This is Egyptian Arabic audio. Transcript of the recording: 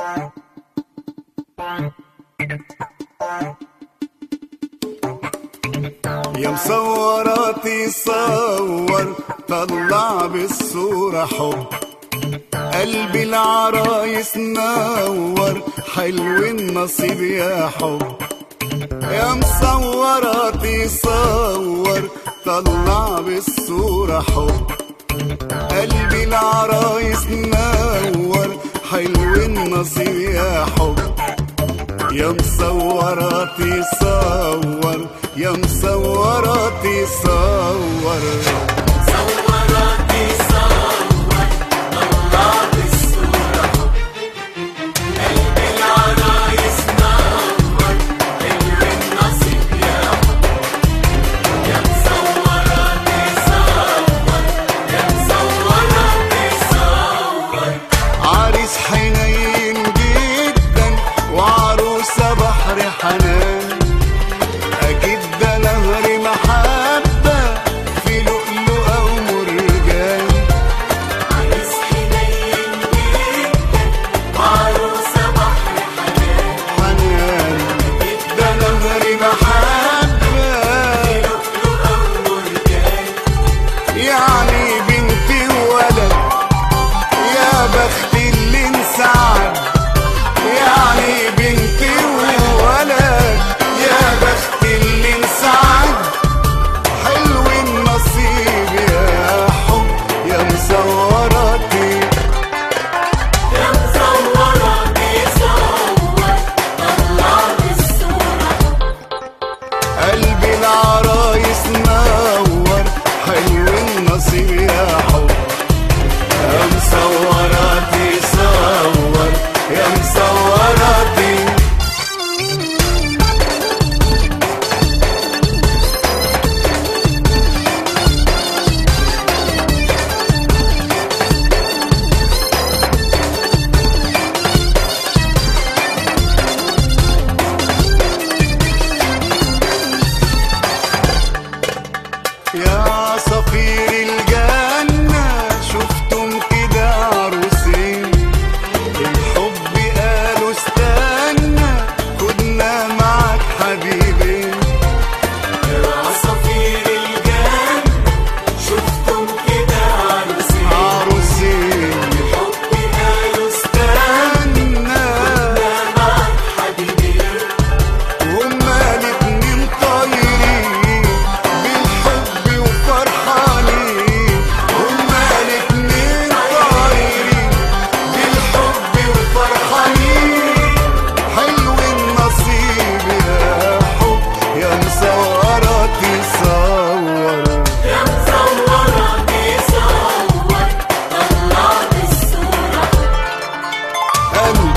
يا مصوراتي صور طلع بالصورة حب قلبي العرايس نور حلو النصيب يا حب يا مصوراتي صور طلع بالصورة حب قلبي العرايس نور حلو النصيب يا حب يا مصوراتي صور يا مصوراتي صور صوراتي صور طلع بالصورة قلبي العرايس نور حلو النصيب يا حب يا مصوراتي صور يا مصوراتي صور عريس حنين جدا وعروسة بحر حنان أكيد ده نهر محبة في لؤلؤة ومرجان عريس حنين جدا وعروسة بحر حنان حنان ده نهر محبة لؤلؤة ومرجان يعني بنتي وولد يا بخت اللي انسعد يعني بنتي وولد يا بخت اللي انسعد حلو النصيب يا حب يا مزوراتي يا مصوراتي صور طلع بالصورة قلبي العرايس نور حلو النصيب يا حب يا مصوراتي صور يا مصوراتي يا عصافير الجنة شفتم كده عروسين الحب قالوا استنى خدنا معك حبيبي عصافير الجنة شفتم كده عروسين عروسين حب قالوا استنى استنى معك حبيبي هما الاتنين طايرين بالحب وفرحانين هما الاتنين طايرين بالحب وفرحانين حلو النصيب يا حب يا مصوراتي صور يا مصوراتي صور طلع بالصورة قلبي